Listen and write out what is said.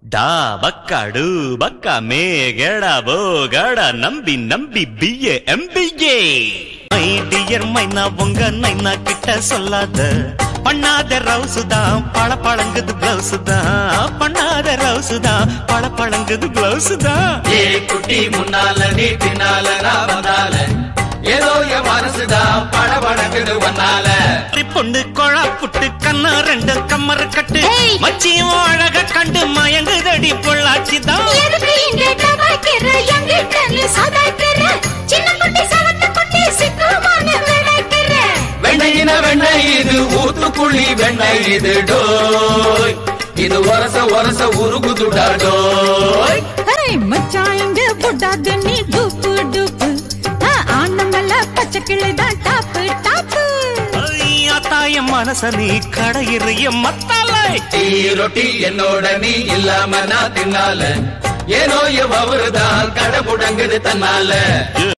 டா பக்கா டு பக்கா மே கேடா போ கேடா நம்பி நம்பி பிஏ எம்பிஏ மை டியர் மைனா உங்க நைனா கிட்ட சொல்லாத பண்ணாத ரவுசு தான் பழ பழங்குது பிளவுஸ் தான் பண்ணாத ரவுசு தான் பழ பழங்குது பிளவுஸ் தான் ஏ குட்டி முன்னால நீ பின்னால நான் வந்தால ஏதோ என் மனசுதான் படபடக்குது ஒன்னால பொண்ணு கொழா புட்டு கண்ணா ரெண்டு கம்மர கட்டு ஏய். மச்சியும் அழக கண்டு மயங்குதடி பொள்ளாச்சி தான் எதுக்கு இங்க டபாக்கிற எங்கிட்ட நீ சதாக்கிற சின்ன குட்டி சவத்த குட்டி சிக்குமான விளைக்கிற வெண்ணையின வெண்ணெய் இது ஊத்துக்குழி வெண்ணெய் இது டோய் இது ஒரச ஒரச உருகுதுடா டோய் ஏய் மச்சான் இங்க போடாத நீ டூப்பு டூப்பு ஆனமல்ல பச்சை கிளிதான் டாப்பு டாப்பு ஐயா தாய மனச நீ கடையிறிய மத்தாலை டீ ரொட்டி என்னோட நீ இல்லாம நான் தின்னால ஏனோ எவ்வளவுதான் கடை முடங்குது தன்னால